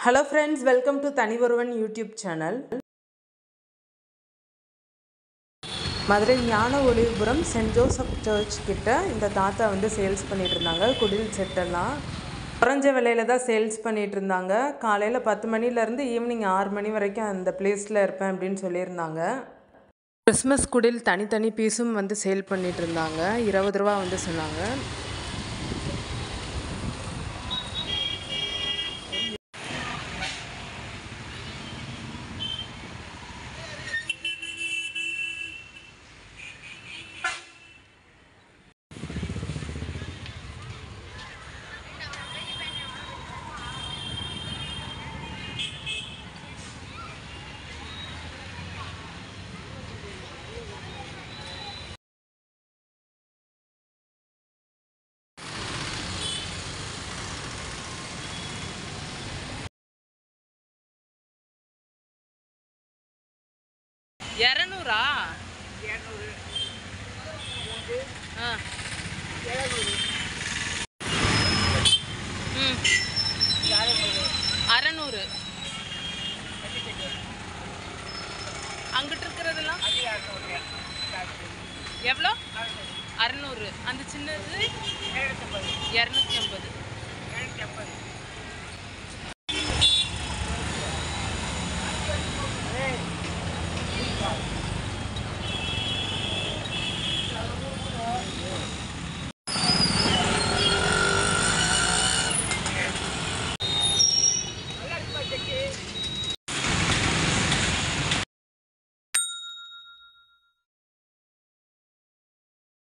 hello friends welcome to தனி ஒருவன் YouTube channel Madurai ஞான ஒளிபுரம் சென்ட் ஜோசப் சர்ச் கிட்ட இந்த தாத்தா வந்து சேல்ஸ் பண்ணிட்டு இருந்தாங்க குடில் செட்டெல்லாம் குறைஞ்ச விலையில தான் சேல்ஸ் பண்ணிட்டு இருந்தாங்க காலையில் பத்து மணிலேருந்து ஈவினிங் ஆறு மணி வரைக்கும் அந்த பிளேஸில் இருப்பேன் அப்படின்னு சொல்லியிருந்தாங்க கிறிஸ்மஸ் குடில் தனித்தனி பீஸும் வந்து சேல் பண்ணிட்டு இருந்தாங்க இருபது ரூபா வந்து சொன்னாங்க இரநூறா ஆ ம் அறநூறு அங்கிட்டு இருக்கிறதெல்லாம் எவ்வளோ அறநூறு அந்த சின்னது இரநூத்தி